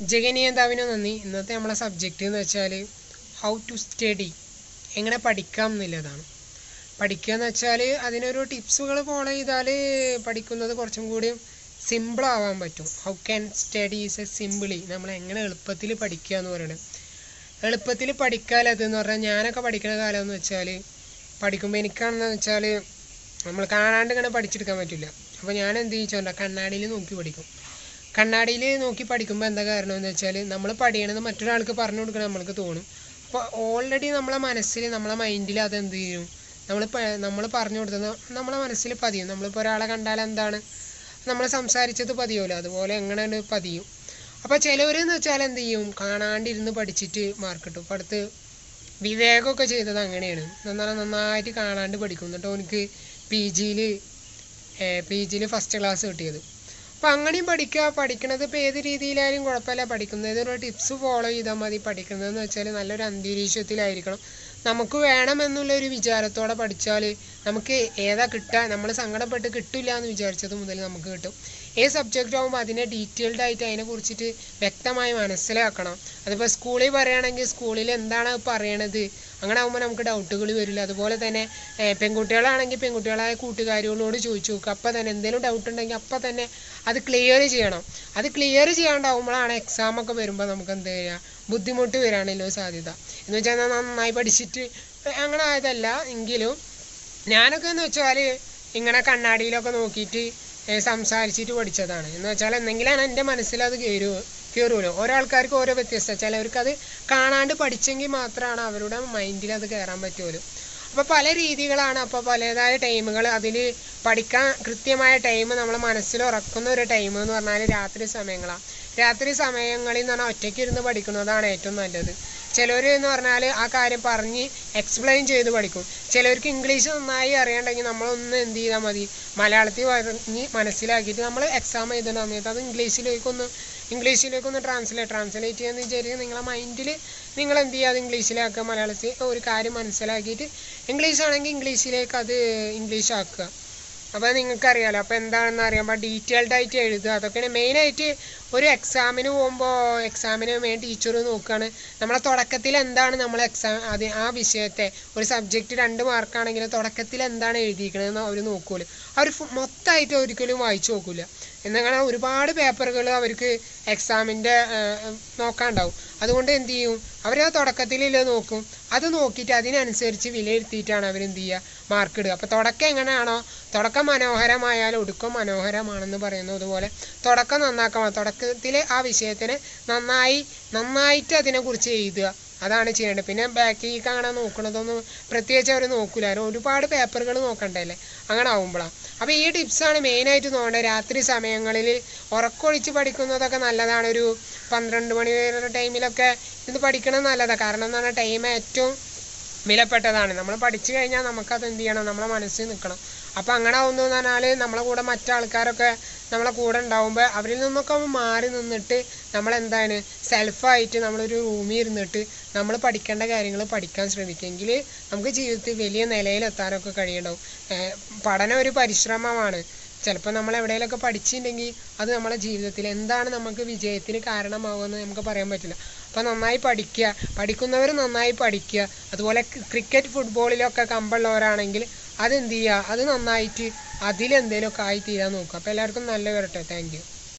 ജഗനിയന്താവിന് നന്ദി ഇന്നത്തെ നമ്മളെ സബ്ജക്റ്റ് എന്ന് വെച്ചാൽ ഹൗ ടു സ്റ്റഡി എങ്ങനെ പഠിക്കാം എന്നുള്ളതാണ് പഠിക്കുക എന്ന് വെച്ചാൽ അതിനൊരു ടിപ്സുകൾ ഫോളോ ചെയ്താൽ പഠിക്കുന്നത് കുറച്ചും കൂടി സിമ്പിൾ ആവാൻ പറ്റും how can study is a simply നമ്മൾ എങ്ങനെ എളുപ്പത്തിൽ പഠിക്കുക എന്ന് പറയുന്നത് എളുപ്പത്തിൽ പഠിക്കാലത് എന്ന് പറഞ്ഞാൽ ഞാനൊക്കെ പഠിക്കുന്ന കാലം എന്ന് വെച്ചാൽ പഠിക്കുമ്പോൾ എനിക്കാണെന്ന് വെച്ചാൽ നമ്മൾ കാണാണ്ട് ഇങ്ങനെ പഠിച്ചെടുക്കാൻ പറ്റില്ല അപ്പോൾ ഞാൻ എന്ത് ചെയ്യിച്ചോണ്ടാ കണ്ണാടിയിൽ നോക്കി പഠിക്കും കണ്ണാടിയിൽ നോക്കി പഠിക്കുമ്പോൾ എന്താ കാരണം എന്ന് വെച്ചാൽ നമ്മൾ പഠിക്കണത് മറ്റൊരാൾക്ക് പറഞ്ഞു കൊടുക്കണം നമ്മൾക്ക് തോന്നും അപ്പോൾ ഓൾറെഡി നമ്മളെ മനസ്സിൽ നമ്മളെ മൈൻഡിൽ അത് എന്ത് ചെയ്യും നമ്മൾ നമ്മൾ പറഞ്ഞു കൊടുത്തത് നമ്മളെ മനസ്സിൽ പതിയും നമ്മളിപ്പോൾ ഒരാളെ കണ്ടാൽ എന്താണ് നമ്മൾ സംസാരിച്ചത് പതിയുമല്ലോ അതുപോലെ എങ്ങനെ പതിയും അപ്പോൾ ചിലവരെന്ന് വെച്ചാൽ എന്ത് ചെയ്യും കാണാണ്ടിരുന്ന് പഠിച്ചിട്ട് മാർക്ക് കിട്ടും ഇപ്പോൾ അടുത്ത് വിവേകമൊക്കെ ചെയ്തത് അങ്ങനെയാണ് എന്നാൽ നന്നായിട്ട് കാണാണ്ട് പഠിക്കും എന്നിട്ട് അവനക്ക് പി ജിയിൽ പി ജിയിൽ ഫസ്റ്റ് ക്ലാസ് കിട്ടിയത് അപ്പം അങ്ങനെയും പഠിക്കുക പഠിക്കണത് ഇപ്പോൾ ഏത് രീതിയിലായാലും കുഴപ്പമില്ല പഠിക്കുന്നത് ഒരു ടിപ്സ് ഫോളോ ചെയ്താൽ മതി പഠിക്കുന്നതെന്ന് വെച്ചാൽ നല്ലൊരു അന്തരീക്ഷത്തിലായിരിക്കണം നമുക്ക് വേണമെന്നുള്ള ഒരു വിചാരത്തോടെ പഠിച്ചാൽ നമുക്ക് ഏതാ കിട്ടുക നമ്മൾ സങ്കടപ്പെട്ട് കിട്ടില്ല എന്ന് വിചാരിച്ചത് മുതൽ നമുക്ക് കിട്ടും ഏത് സബ്ജക്റ്റ് ആകുമ്പോൾ അതിനെ ഡീറ്റെയിൽഡ് ആയിട്ട് അതിനെ കുറിച്ചിട്ട് വ്യക്തമായി മനസ്സിലാക്കണം അതിപ്പോൾ സ്കൂളിൽ പറയുകയാണെങ്കിൽ സ്കൂളിൽ എന്താണ് പറയണത് അങ്ങനെ ആകുമ്പോൾ നമുക്ക് ഡൗട്ടുകൾ വരില്ല അതുപോലെ തന്നെ ഏഹ്, പെൺകുട്ടികളാണെങ്കിൽ പെൺകുട്ടികളായ കൂട്ടുകാരികളോട് ചോദിച്ചു നോക്കുക അപ്പം തന്നെ എന്തെങ്കിലും ഡൗട്ട് ഉണ്ടെങ്കിൽ അപ്പം തന്നെ അത് ക്ലിയർ ചെയ്യണം അത് ക്ലിയർ ചെയ്യാണ്ടാവുമ്പോഴാണ് എക്സാം ഒക്കെ വരുമ്പോൾ നമുക്ക് എന്ത് ചെയ്യുക ബുദ്ധിമുട്ട് വരാണല്ലോ സാധ്യത എന്ന് വെച്ചാൽ ഞാൻ നന്നായി പഠിച്ചിട്ട് അങ്ങനെ ആയതല്ല എങ്കിലും ഞാനൊക്കെ എന്ന് വെച്ചാൽ ഇങ്ങനെ കണ്ണാടിയിലൊക്കെ നോക്കിയിട്ട് ഏ, സംസാരിച്ചിട്ട് പഠിച്ചതാണ് എന്ന് വെച്ചാൽ എന്തെങ്കിലാണ് എൻ്റെ മനസ്സിൽ അത് കയറുക കയറുമല്ലോ ഓരോ ആൾക്കാർക്ക് ഓരോ വ്യത്യസ്ത ചിലവർക്ക് അത് കാണാണ്ട് പഠിച്ചെങ്കിൽ മാത്രമാണ് അവരുടെ മൈൻഡിൽ അത് കയറാൻ പറ്റുമല്ലോ അപ്പോൾ പല രീതികളാണ് അപ്പോൾ പലതായ ടൈമുകൾ അതിൽ പഠിക്കാൻ കൃത്യമായ ടൈം നമ്മളെ മനസ്സിൽ ഉറക്കുന്ന ഒരു ടൈം എന്ന് പറഞ്ഞാൽ രാത്രി സമയങ്ങളാണ് രാത്രി സമയങ്ങളിൽ എന്ന് പറഞ്ഞാൽ ഒറ്റയ്ക്ക് ഇരുന്ന് പഠിക്കുന്നതാണ് ഏറ്റവും നല്ലത് ചിലർ എന്ന് പറഞ്ഞാൽ ആ കാര്യം പറഞ്ഞ് എക്സ്പ്ലെയിൻ ചെയ്ത് പഠിക്കും ചിലർക്ക് ഇംഗ്ലീഷ് നന്നായി അറിയണ്ടെങ്കിൽ നമ്മളൊന്ന് എന്ത് ചെയ്താൽ മതി മലയാളത്തിൽ പറഞ്ഞ് മനസ്സിലാക്കിയിട്ട് നമ്മൾ എക്സാം എഴുതുന്ന സമയത്ത് അത് ഇംഗ്ലീഷിലേക്കൊന്ന് ഇംഗ്ലീഷിലേക്കൊന്ന് ട്രാൻസ്ലേറ്റ് ട്രാൻസ്ലേറ്റ് ചെയ്യാന്ന് വിചാരിച്ച് നിങ്ങളെ മൈൻഡിൽ നിങ്ങൾ എന്ത് ചെയ്യുക അത് ഇംഗ്ലീഷിലാക്കുക മലയാളത്തിൽ ഒരു കാര്യം മനസ്സിലാക്കിയിട്ട് ഇംഗ്ലീഷ് ആണെങ്കിൽ ഇംഗ്ലീഷിലേക്ക് അത് ഇംഗ്ലീഷ് ആക്കുക അപ്പോൾ നിങ്ങൾക്കറിയാലോ അപ്പോൾ എന്താണെന്ന് അറിയുമ്പോൾ ഡീറ്റെയിൽഡ് ആയിട്ട് എഴുതുക അതൊക്കെയാണ് മെയിനായിട്ട് ഒരു എക്സാമിന് പോകുമ്പോൾ എക്സാമിന് മെയിൻ ടീച്ചർ നോക്കുകയാണ് നമ്മളെ തുടക്കത്തിൽ എന്താണ് നമ്മൾ എക്സാം അത് ആ വിഷയത്തെ ഒരു സബ്ജക്റ്റ് രണ്ട് മാർക്കാണെങ്കിൽ തുടക്കത്തിൽ എന്താണ് എഴുതിയിരിക്കണതെന്ന് അവർ നോക്കൂല അവർ മൊത്തമായിട്ട് ഒരിക്കലും വായിച്ചു നോക്കില്ല എന്നങ്ങനെ ഒരുപാട് പേപ്പറുകൾ അവർക്ക് എക്സാമിൻ്റെ നോക്കാണ്ടാവും അതുകൊണ്ട് എന്ത് ചെയ്യും അവർ ആ തുടക്കത്തിലില്ല നോക്കും അത് നോക്കിയിട്ട് അതിനനുസരിച്ച് വിലയിരുത്തിയിട്ടാണ് അവർ എന്ത് ചെയ്യുക മാർക്ക് ഇടുക അപ്പോൾ തുടക്കം എങ്ങനെയാണോ തുടക്കം മനോഹരമായാൽ ഒടുക്കം മനോഹരമാണെന്ന് പറയുന്നു അതുപോലെ തുടക്കം നന്നാക്കണം തുടക്കത്തിൽ ആ വിഷയത്തിന് നന്നായി നന്നായിട്ട് അതിനെക്കുറിച്ച് എഴുതുക അതാണ് ചെയ്യേണ്ടത് പിന്നെ ബാക്കിൽ കാണാൻ നോക്കണതൊന്നും പ്രത്യേകിച്ച് അവർ നോക്കില്ല അവർ ഒരുപാട് പേപ്പറുകൾ നോക്കണ്ടല്ലേ അങ്ങനെ ആവുമ്പോഴാണ് അപ്പോൾ ഈ ടിപ്സാണ് മെയിനായിട്ട് നോക്കേണ്ടത് രാത്രി സമയങ്ങളിൽ ഉറക്കൊഴിച്ച് പഠിക്കുന്നതൊക്കെ നല്ലതാണ് ഒരു പന്ത്രണ്ട് മണി വരെ ടൈമിലൊക്കെ ഇത് പഠിക്കണത് നല്ലതാണ് കാരണം എന്ന് പറഞ്ഞാൽ ടൈം ഏറ്റവും വിലപ്പെട്ടതാണ് നമ്മൾ പഠിച്ചു കഴിഞ്ഞാൽ നമുക്കത് എന്ത് ചെയ്യണം നമ്മളെ മനസ്സിൽ നിൽക്കണം അപ്പോൾ അങ്ങനെ ആവുന്നു എന്ന് പറഞ്ഞാൽ നമ്മളെ കൂടെ മറ്റാൾക്കാരൊക്കെ നമ്മളെ കൂടെ ഉണ്ടാവുമ്പോൾ അവരിൽ നിന്നൊക്കെ ഒന്ന് മാറി നിന്നിട്ട് നമ്മളെന്താണ് സെൽഫായിട്ട് നമ്മളൊരു റൂമിൽ ഇരുന്നിട്ട് നമ്മൾ പഠിക്കേണ്ട കാര്യങ്ങൾ പഠിക്കാൻ ശ്രമിക്കുമെങ്കിൽ നമുക്ക് ജീവിതത്തിൽ വലിയ നിലയിലെത്താനൊക്കെ കഴിയുണ്ടാവും ഏഹ് പഠനം ഒരു പരിശ്രമമാണ് ചിലപ്പോൾ നമ്മൾ എവിടെയെങ്കിലുമൊക്കെ പഠിച്ചിട്ടുണ്ടെങ്കിൽ അത് നമ്മളെ ജീവിതത്തിൽ എന്താണ് നമുക്ക് വിജയത്തിന് കാരണമാകുമെന്ന് നമുക്ക് പറയാൻ പറ്റില്ല അപ്പോൾ നന്നായി പഠിക്കുക പഠിക്കുന്നവർ നന്നായി പഠിക്കുക അതുപോലെ ക്രിക്കറ്റ് ഫുട്ബോളിലൊക്കെ കമ്പുള്ളവരാണെങ്കിൽ അതെന്ത് ചെയ്യുക അത് നന്നായിട്ട് അതിലെന്തേലുമൊക്കെ ആയി തീരാൻ നോക്കുക അപ്പോൾ എല്ലാവർക്കും നല്ല വരട്ടെ താങ്ക് യു